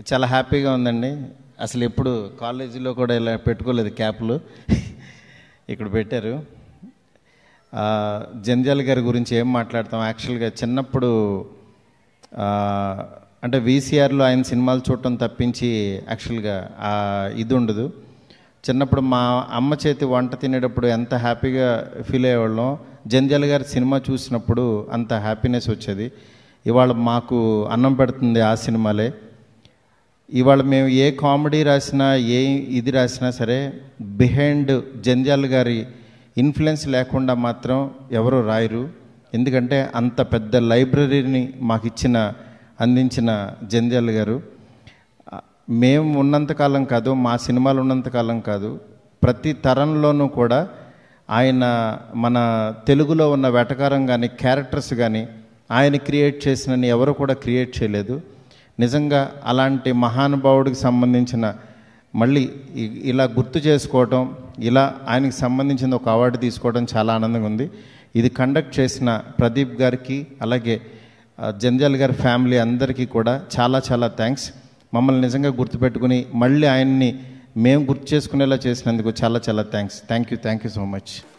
చాలా హ్యాపీగా ఉందండి అసలు ఎప్పుడు కాలేజీలో కూడా ఇలా పెట్టుకోలేదు క్యాప్లు ఇక్కడ పెట్టారు ఆ, జంధ్యాల గారి గురించి ఏం మాట్లాడతాం యాక్చువల్గా చిన్నప్పుడు ఆ, అంటే వీసీఆర్లో ఆయన సినిమాలు చూడటం తప్పించి యాక్చువల్గా ఆ ఇది ఉండదు చిన్నప్పుడు మా అమ్మ చేతి వంట తినేటప్పుడు ఎంత హ్యాపీగా ఫీల్ అయ్యేవాళ్ళం జంధ్యాల గారి సినిమా చూసినప్పుడు అంత హ్యాపీనెస్ వచ్చేది ఇవాళ మాకు అన్నం పెడుతుంది ఆ సినిమాలే ఇవాళ మేము ఏ కామెడీ రాసినా ఏ ఇది రాసినా సరే బిహైండ్ జంధ్యాల గారి ఇన్ఫ్లుయెన్స్ లేకుండా మాత్రం ఎవరు రాయరు ఎందుకంటే అంత పెద్ద లైబ్రరీని మాకు ఇచ్చిన అందించిన జంధ్యాల గారు ఆ, మేము ఉన్నంతకాలం కాదు మా సినిమాలు ఉన్నంతకాలం కాదు ప్రతి తరంలోనూ కూడా ఆయన మన తెలుగులో ఉన్న వెటకారం కానీ క్యారెక్టర్స్ కానీ ఆయన క్రియేట్ చేసినని ఎవరు కూడా క్రియేట్ చేయలేదు నిజంగా అలాంటి మహానుభావుడికి సంబంధించిన మళ్ళీ ఇ- ఇలా గుర్తు చేసుకోవటం ఇలా ఆయనకి సంబంధించిన ఒక అవార్డు తీసుకోవడం చాలా ఆనందంగా ఉంది ఇది కండక్ట్ చేసిన ప్రదీప్ గారికి అలాగే ఆ, జంజాల్ గారి ఫ్యామిలీ అందరికీ కూడా చాలా చాలా థ్యాంక్స్ మమ్మల్ని నిజంగా గుర్తుపెట్టుకుని మళ్ళీ ఆయన్ని మేము గుర్తు చేసుకునేలా చేసినందుకు చాలా చాలా thanks thank you thank you so much